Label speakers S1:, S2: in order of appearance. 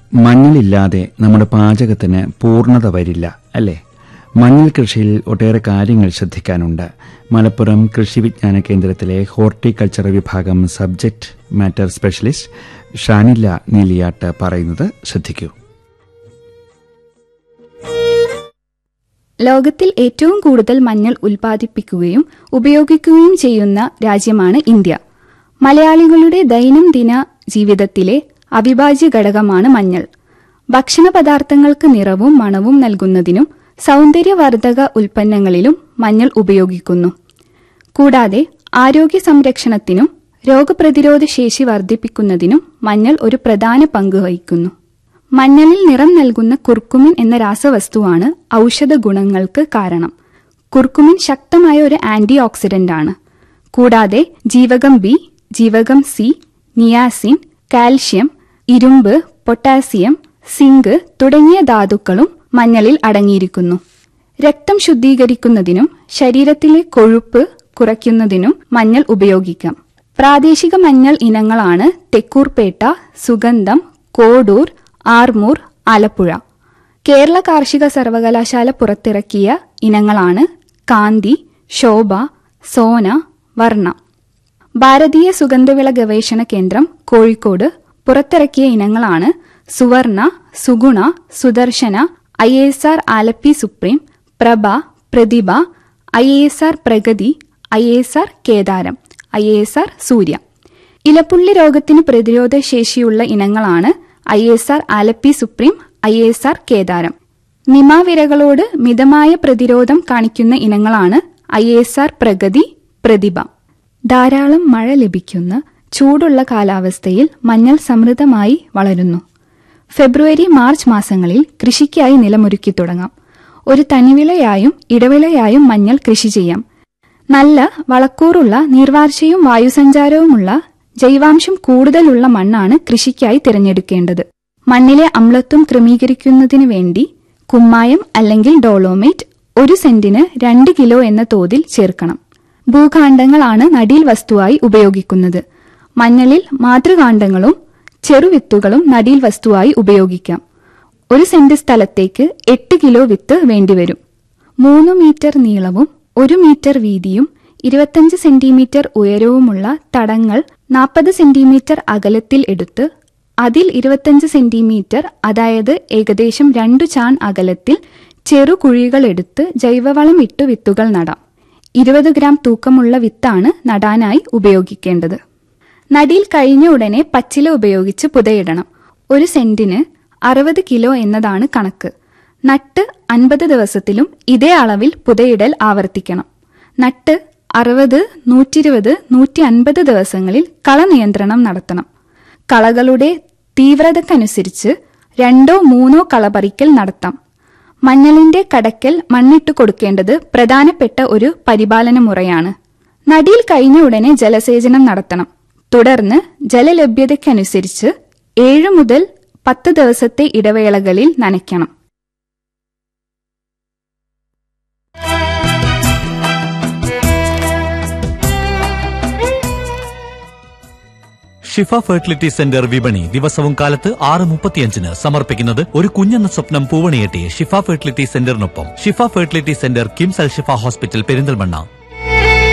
S1: മഞ്ഞളില്ലാതെ നമ്മുടെ പാചകത്തിന് പൂർണ്ണത വരില്ല അല്ലേ മഞ്ഞൾ കൃഷിയിൽ ഒട്ടേറെ കാര്യങ്ങൾ ശ്രദ്ധിക്കാനുണ്ട് മലപ്പുറം കൃഷി വിജ്ഞാന കേന്ദ്രത്തിലെ ഹോർട്ടിക്കൾച്ചർ വിഭാഗം subject matter specialist Shanilla Neeliyatt പറയുന്നത് ശ്രദ്ധിക്കൂ
S2: ലോകത്തിൽ ഏറ്റവും കൂടുതൽ മഞ്ഞൾ ഉൽപ്പാദിപ്പിക്കുകയും ഉപയോഗിക്കുകയും ചെയ്യുന്ന രാജ്യമാണ് ഇന്ത്യ മലയാളികളുടെ ദൈനംദിന ജീവിതത്തിലെ അവിഭാജ്യ ഘടകമാണ് മഞ്ഞൾ ഭക്ഷണ പദാർത്ഥങ്ങൾക്ക് നിറവും മണവും നൽകുന്നതിനും സൗന്ദര്യവർദ്ധക ഉൽപ്പന്നങ്ങളിലും മഞ്ഞൾ ഉപയോഗിക്കുന്നു കൂടാതെ ആരോഗ്യ സംരക്ഷണത്തിനും രോഗപ്രതിരോധ ശേഷി വർദ്ധിപ്പിക്കുന്നതിനും മഞ്ഞൾ ഒരു പ്രധാന പങ്ക് വഹിക്കുന്നു മഞ്ഞളിൽ നിറം നൽകുന്ന കുർക്കുമിൻ എന്ന രാസവസ്തുവാണ് ഔഷധ ഗുണങ്ങൾക്ക് കാരണം കുർക്കുമിൻ ശക്തമായ ഒരു ആന്റി ഓക്സിഡന്റ് ആണ് കൂടാതെ ജീവകം ബി ജീവകം സി നിയാസിൻ കാൽഷ്യം ഇരുമ്പ് പൊട്ടാസ്യം സിങ്ക് തുടങ്ങിയ ധാതുക്കളും മഞ്ഞളിൽ അടങ്ങിയിരിക്കുന്നു രക്തം ശുദ്ധീകരിക്കുന്നതിനും ശരീരത്തിലെ കൊഴുപ്പ് കുറയ്ക്കുന്നതിനും മഞ്ഞൾ ഉപയോഗിക്കാം പ്രാദേശിക മഞ്ഞൾ ഇനങ്ങളാണ് തെക്കൂർപേട്ട സുഗന്ധം കോഡൂർ ആർമൂർ ആലപ്പുഴ കേരള കാർഷിക സർവകലാശാല പുറത്തിറക്കിയ ഇനങ്ങളാണ് കാന്തി ശോഭ സോന വർണ്ണ ഭാരതീയ സുഗന്ധവിള ഗവേഷണ കേന്ദ്രം കോഴിക്കോട് പുറത്തിറക്കിയ ഇനങ്ങളാണ് Suvarna Suguna Sudarshana I S R Alleppey supreme Prabha Prathibha I S R Pragathi I S R Kedaram I S R Surya ഇലപ്പുള്ളി രോഗത്തിന് പ്രതിരോധ ശേഷിയുള്ള ഇനങ്ങളാണ് I S R Alleppey supreme I S R Kedaram നിമാവിരകളോട് മിതമായ പ്രതിരോധം കാണിക്കുന്ന ഇനങ്ങളാണ് I S R Pragathi Prathibha ധാരാളം മഴ ലഭിക്കുന്ന ചൂടുള്ള കാലാവസ്ഥയിൽ മഞ്ഞൾ സമൃദ്ധമായി വളരുന്നു ഫെബ്രുവരി മാർച്ച് മാസങ്ങളിൽ കൃഷിക്കായി നിലമൊരുക്കി തുടങ്ങാം ഒരു തനിവിളയായും ഇടവിളയായും മഞ്ഞൾ കൃഷി ചെയ്യാം നല്ല വളക്കൂറുള്ള നീർവാർച്ചയും വായുസഞ്ചാരവുമുള്ള ജൈവാംശം കൂടുതലുള്ള മണ്ണാണ് കൃഷിക്കായി തിരഞ്ഞെടുക്കേണ്ടത് മണ്ണിലെ അമ്ലത്വം ക്രമീകരിക്കുന്നതിനു വേണ്ടി കുമ്മായം അല്ലെങ്കിൽ ഡോളോമേറ്റ് ഒരു സെന്റിന് രണ്ട് കിലോ എന്ന തോതിൽ ചേർക്കണം ഭൂകാണ്ഡങ്ങളാണ് നടീൽ വസ്തുവായി ഉപയോഗിക്കുന്നത് മഞ്ഞളിൽ മാതൃകാണ്ഡങ്ങളും ചെറുവിത്തുകളും നടീൽ വസ്തുവായി ഉപയോഗിക്കാം ഒരു സെന്റ് സ്ഥലത്തേക്ക് എട്ട് കിലോ വിത്ത് വേണ്ടിവരും മൂന്ന് മീറ്റർ നീളവും ഒരു മീറ്റർ വീതിയും ഇരുപത്തഞ്ച് സെന്റിമീറ്റർ ഉയരവുമുള്ള തടങ്ങൾ നാൽപ്പത് സെന്റിമീറ്റർ അകലത്തിൽ എടുത്ത് അതിൽ ഇരുപത്തഞ്ച് സെന്റിമീറ്റർ അതായത് ഏകദേശം രണ്ടു ചാൺ അകലത്തിൽ ചെറു കുഴികൾ എടുത്ത് ജൈവവളം ഇട്ടു വിത്തുകൾ നടാം ഇരുപത് ഗ്രാം തൂക്കമുള്ള വിത്താണ് നടാനായി ഉപയോഗിക്കേണ്ടത് നടിയിൽ കഴിഞ്ഞ ഉടനെ പച്ചില ഉപയോഗിച്ച് പുതയിടണം ഒരു സെന്റിന് അറുപത് കിലോ എന്നതാണ് കണക്ക് നട്ട് അൻപത് ദിവസത്തിലും ഇതേ അളവിൽ പുതയിടൽ ആവർത്തിക്കണം നട്ട് അറുപത് നൂറ്റിരുപത് നൂറ്റി അൻപത് ദിവസങ്ങളിൽ കളനിയന്ത്രണം നടത്തണം കളകളുടെ തീവ്രതക്കനുസരിച്ച് രണ്ടോ മൂന്നോ കള പറിക്കൽ നടത്താം മഞ്ഞളിന്റെ കടക്കൽ മണ്ണിട്ട് കൊടുക്കേണ്ടത് പ്രധാനപ്പെട്ട ഒരു പരിപാലന മുറയാണ് നടിയിൽ കഴിഞ്ഞ ഉടനെ ജലസേചനം നടത്തണം തുടർന്ന് ജലലഭ്യതയ്ക്കനുസരിച്ച് ഏഴു മുതൽ പത്ത് ദിവസത്തെ ഇടവേളകളിൽ നനയ്ക്കണം
S3: ഷിഫ ഫെർട്ടിലിറ്റി സെന്റർ വിപണി ദിവസവും കാലത്ത് ആറ് മുപ്പത്തിയഞ്ചിന് സമർപ്പിക്കുന്നത് ഒരു കുഞ്ഞെന്ന സ്വപ്നം പൂവണിയെട്ടി ഷിഫ ഫെർട്ടിലിറ്റി സെന്ററിനൊപ്പം Shifa fertility centre KIMS Al Shifa hospital Perinthalmanna